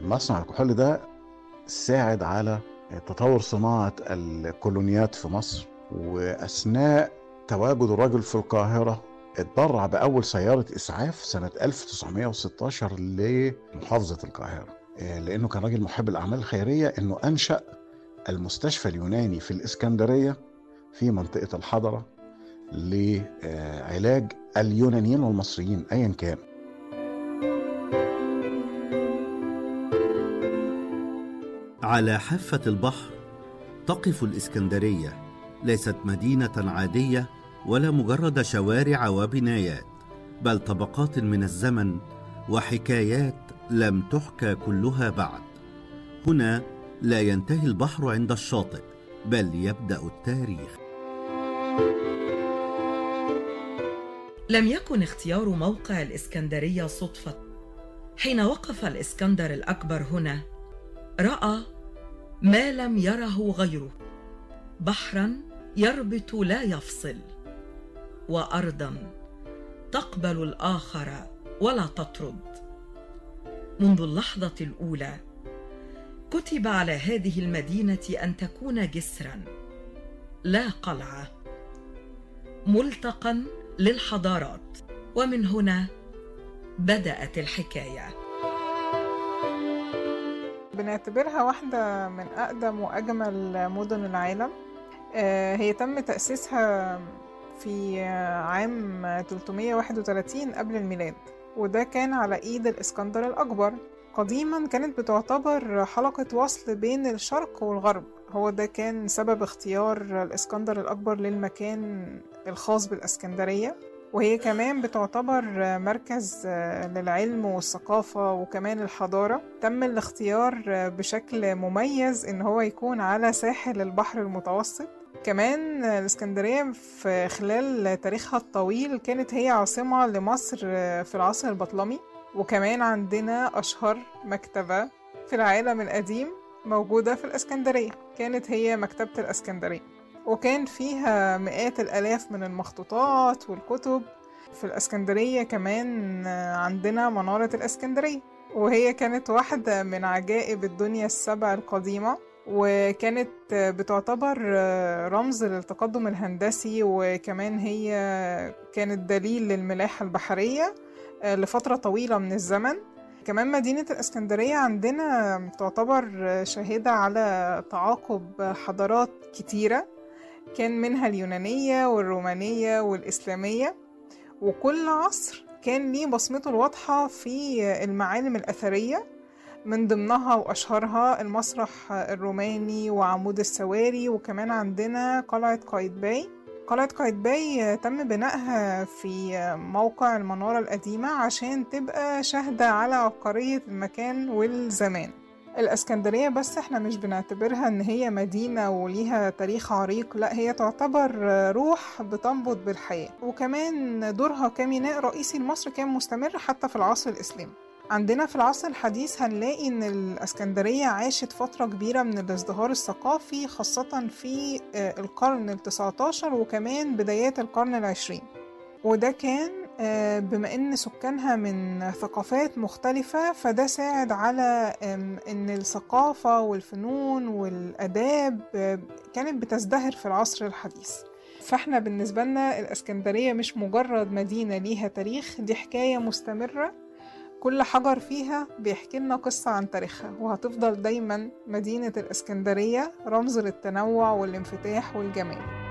مصنع الكحول ده ساعد على تطور صناعة الكولونيات في مصر وأثناء تواجد الرجل في القاهرة اتبرع بأول سيارة إسعاف سنة 1916 لمحافظة القاهرة لأنه كان راجل محب الأعمال الخيرية أنه أنشأ المستشفى اليوناني في الإسكندرية في منطقة الحضرة لعلاج اليونانيين والمصريين أيا كان على حافة البحر تقف الإسكندرية ليست مدينة عادية ولا مجرد شوارع وبنايات بل طبقات من الزمن وحكايات لم تحكى كلها بعد هنا لا ينتهي البحر عند الشاطئ بل يبدا التاريخ لم يكن اختيار موقع الاسكندريه صدفه حين وقف الاسكندر الاكبر هنا راى ما لم يره غيره بحرا يربط لا يفصل وارضا تقبل الاخر ولا تطرد منذ اللحظه الاولى كتب على هذه المدينه ان تكون جسرا لا قلعه ملتقا للحضارات ومن هنا بدات الحكايه بنعتبرها واحدة من أقدم وأجمل مدن العالم هي تم تأسيسها في عام 331 قبل الميلاد وده كان على إيد الإسكندر الأكبر قديما كانت بتعتبر حلقة وصل بين الشرق والغرب هو ده كان سبب اختيار الإسكندر الأكبر للمكان الخاص بالإسكندرية وهي كمان بتعتبر مركز للعلم والثقافة وكمان الحضارة تم الاختيار بشكل مميز إن هو يكون على ساحل البحر المتوسط كمان الإسكندرية في خلال تاريخها الطويل كانت هي عاصمة لمصر في العصر البطلمي وكمان عندنا أشهر مكتبة في العالم القديم موجودة في الإسكندرية كانت هي مكتبة الإسكندرية وكان فيها مئات الآلاف من المخطوطات والكتب في الإسكندرية كمان عندنا منارة الإسكندرية وهي كانت واحدة من عجائب الدنيا السبع القديمة وكانت بتعتبر رمز للتقدم الهندسي وكمان هي كانت دليل للملاحة البحرية لفترة طويلة من الزمن كمان مدينة الإسكندرية عندنا تعتبر شاهدة على تعاقب حضارات كتيرة كان منها اليونانية والرومانية والإسلامية وكل عصر كان ليه بصمته الواضحة في المعالم الأثرية من ضمنها وأشهرها المسرح الروماني وعمود السواري وكمان عندنا قلعة قايتباي قلعة قايتباي تم بنائها في موقع المنارة القديمة عشان تبقى شاهدة على عبقرية المكان والزمان الاسكندرية بس احنا مش بنعتبرها ان هي مدينة وليها تاريخ عريق لا هي تعتبر روح بتنبض بالحياة وكمان دورها كميناء رئيسي لمصر كان مستمر حتى في العصر الاسلامي عندنا في العصر الحديث هنلاقي ان الاسكندرية عاشت فترة كبيرة من الازدهار الثقافي خاصة في القرن التسعة عشر وكمان بدايات القرن العشرين وده كان بما ان سكانها من ثقافات مختلفة فده ساعد على ان الثقافة والفنون والاداب كانت بتزدهر في العصر الحديث فاحنا بالنسبة لنا الاسكندرية مش مجرد مدينة ليها تاريخ دي حكاية مستمرة كل حجر فيها بيحكي لنا قصة عن تاريخها وهتفضل دايما مدينة الاسكندرية رمز للتنوع والانفتاح والجمال